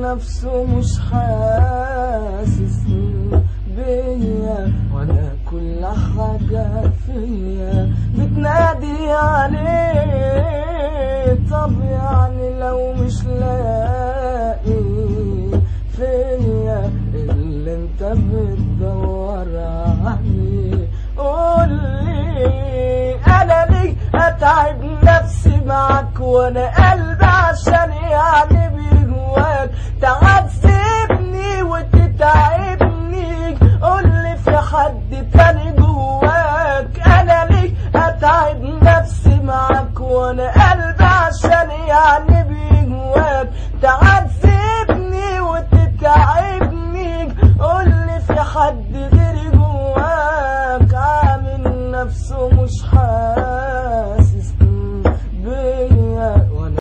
نفسه مش حاسس بيا وانا كل حاجة فيا بتنادي عليه طب يعني لو مش لاقي فيا اللي انت بتدور عليه قولي انا ليه اتعب نفسي معاك وانا قلبي عشان يعني بيهواك تعذب